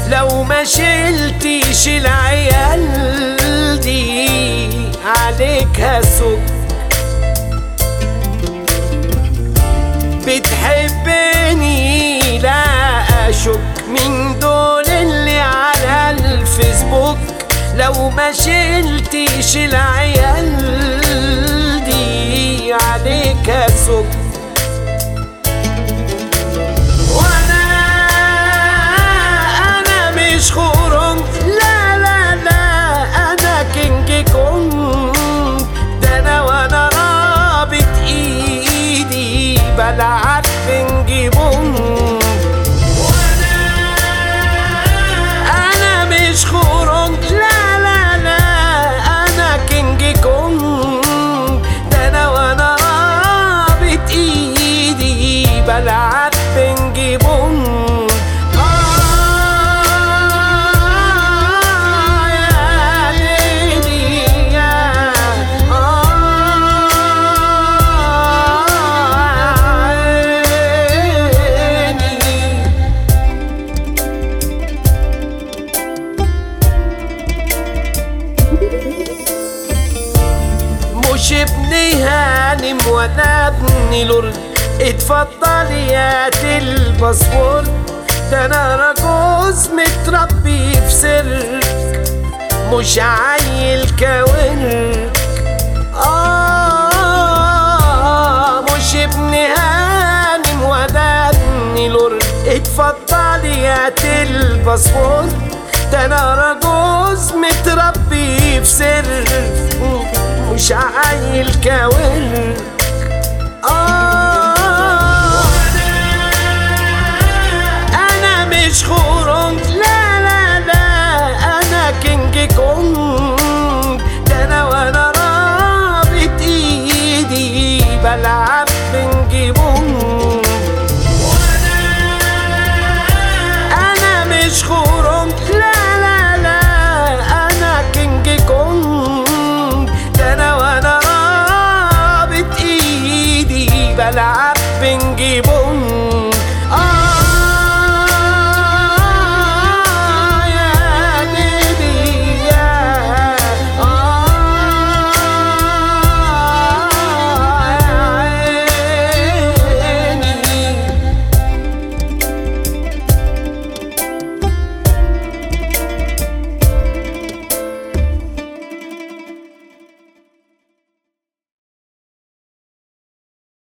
لو ما شلتيش العيال دي عليك هسك بتحبني لا اشك من دول اللي على الفيسبوك لو ما شلتيش العيال دي عليك اسك وانا انا مش خورم لا لا لا انا كينج كونج ده انا وانا رابط ايدي بلعب بنج بونج وانا انا مش خورم لا لا لا انا كينج كونج ده انا وانا رابط ايدي بلعب بنج بونج آه يا ليلي يا آه عيني مش ابني هانم وانا ابني لورد اتفضل يا الباسبورت ده انا راجوز متربي في سرك مش عيل كاورك آه مش ابني هانم وانا ابني لورد اتفضل يا الباسبورت ده انا راجوز متربي في سرك مش عيل كاورك آه أنا مش خور